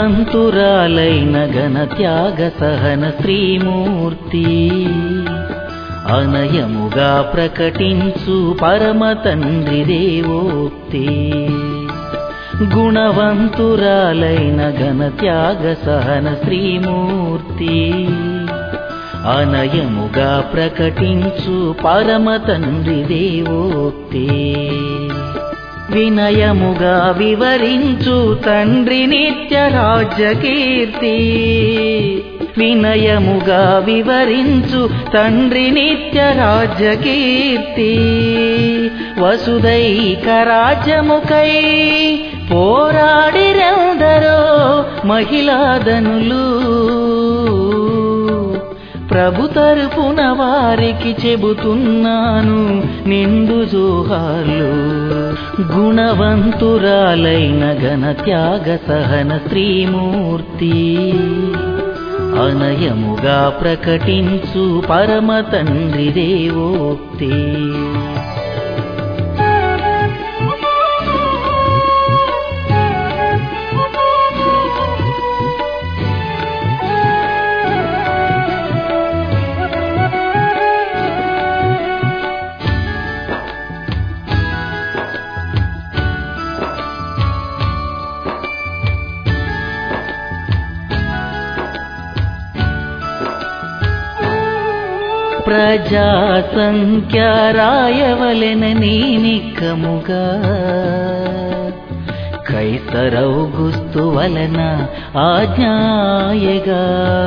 గుణవంతురాలైన ఘన త్యాగ సహన శ్రీమూర్తి అనయముగా ప్రకటించు పరమ తండ్రి దేవోక్తి గుణవంతురాలైన ఘన త్యాగ సహన శ్రీమూర్తి అనయముగా ప్రకటించు పరమ తండ్రి దేవోక్తి వినయముగా వివరించు తండ్రి నిత్య రాజ్య కీర్తి వినయముగా వివరించు తండ్రి నిత్య రాజ్య కీర్తి వసుదైక రాజ్యముకై పోరాడిరెందరో మహిళాదనులు ప్రభు తరపున వారికి చెబుతున్నాను నిండు జోహార్లు గుణవంతురాలైన ఘన త్యాగ సహన శ్రీమూర్తి అనయముగా ప్రకటించు పరమ తండ్రి దేవోక్తి ప్రజా సంఖ్య రాయవలెనని నిక్కముగా కైసరౌగుస్తు వలన ఆజ్ఞాయగా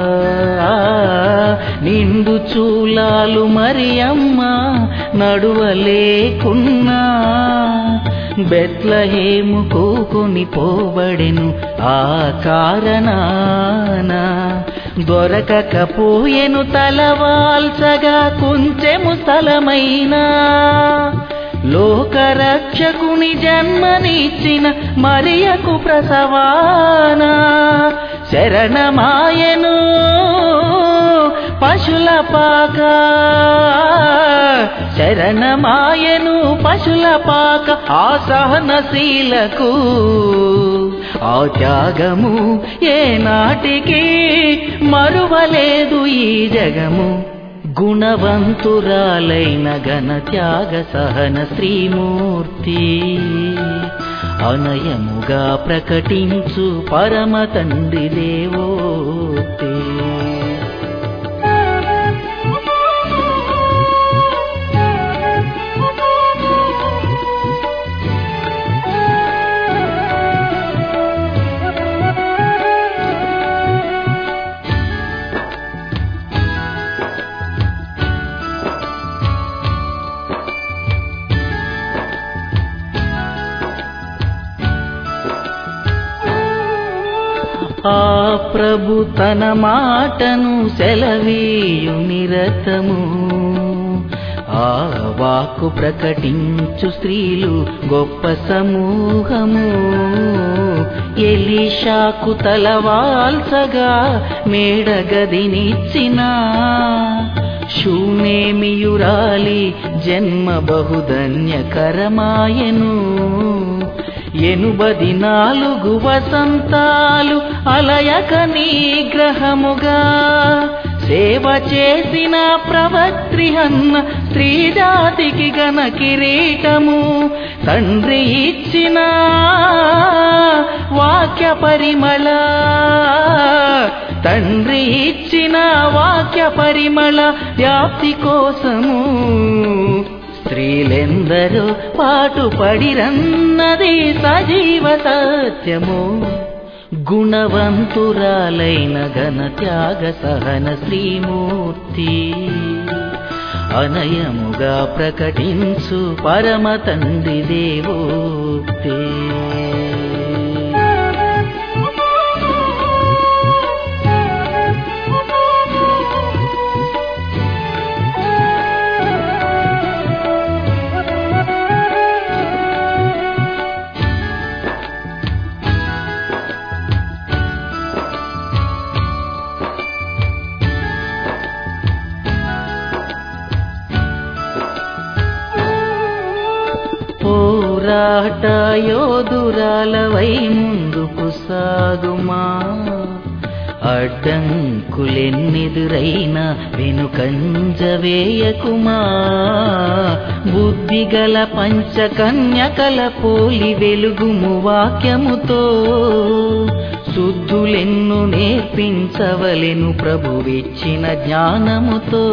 నిండు చూలాలు మరి అమ్మ నడువలేకున్నా బెత్లహేము కూకుని పోబడెను ఆ కారణాన దొరకకపోయెను తలవాల్చగా కొంచెము స్థలమైనా లోకరక్షకుని జన్మనిచ్చిన మరియకు ప్రసవాన శరణమాయను పశుల పాక శరణమాయను పశుల పాక ఆ సహనశీలకు ఆ త్యాగము ఏ నాటికి మరువలేదు ఈ జగము గుణవంతురాలైన ఘన త్యాగ సహన శ్రీమూర్తి అనయముగా ప్రకటించు పరమ తండ్రి దేవోక్తి ఆ ప్రభు తన మాటను సెలవీయు నిరతము ఆ వాక్కు ప్రకటించు స్త్రీలు గొప్ప సమూహము ఎలీషాకు తలవాల్సగా మేడగదినిచ్చిన శూనేమియురాలి జన్మ బహుధన్యకరమాయను ఎనుబది నాలుగు వసంతాలు అలయక నిగ్రహముగా సేవ చేసిన ప్రవక్త్రి అన్న స్త్రీ జాతికి గన కిరీటము తండ్రి ఇచ్చిన వాక్య పరిమళ తండ్రి ఇచ్చిన వాక్య పరిమళ వ్యాప్తి కోసము స్త్రీలెందరూ పాటుపడిరన్నది సజీవ సత్యము గుణవంతురాలైన ఘన త్యాగ సహన శ్రీమూర్తి అనయముగా ప్రకటించు పరమ తండ్రి దేవోక్తి పోరాట యోధురాలవై ముందుకు కొనసాగుమా అడ్డంకులెన్నెదురైనా వెనుకంజవేయకుమా బుద్ధిగల పంచకన్యకల పోలి వెలుగుము వాక్యముతో శుద్ధులెన్ను నేర్పించవలెను ప్రభువిచ్చిన జ్ఞానముతో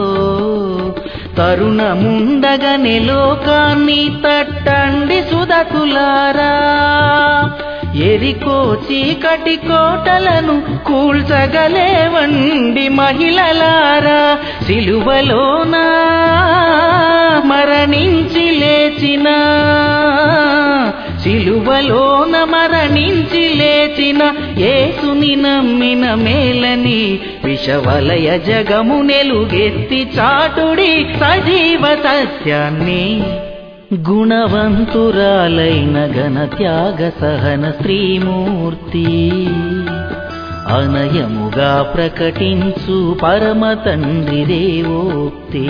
తరుణముండగనే లోకాన్ని తట్టండి సుధకులారా ఎరికో చీకటి కోటలను కూల్చగలేవండి మహిళలారా సిలువలోనా మరణించి లేచిన సిలువలోన మరణించి లేచిన యేసుని నమ్మిన మేలని విషవలయ జగము నెలుగెత్తి చాటుడి సజీవ సత్యాన్ని గుణవంతురాలైన ఘన త్యాగ సహన శ్రీమూర్తి అనయముగా ప్రకటించు పరమ తండ్రి దేవోక్తి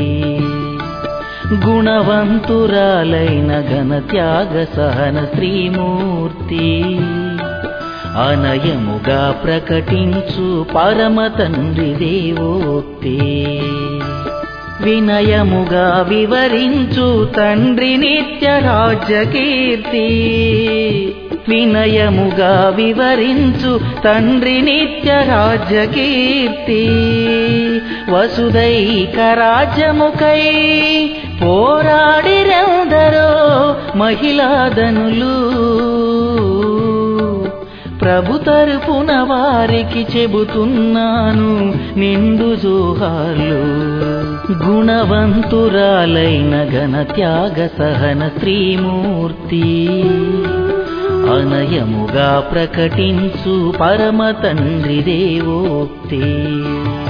గుణవంతురాలైన ఘన త్యాగ సహన శ్రీమూర్తి అనయముగా ప్రకటించు పరమ తండ్రి దేవోక్తి వినయముగా వివరించు తండ్రి నిత్య రాజ్య కీర్తి వినయముగా వివరించు తండ్రి నిత్య రాజ్య కీర్తి వసుదైక రాజ్యముకై పోరాడిరెందరో మహిళాదనులు ప్రభు తరపున వారికి చెబుతున్నాను నిండు జోహార్లు గుణవంతురాలైన ఘన త్యాగ సహన శ్రీమూర్తి అనయముగా ప్రకటించు పరమ తండ్రి దేవోక్తి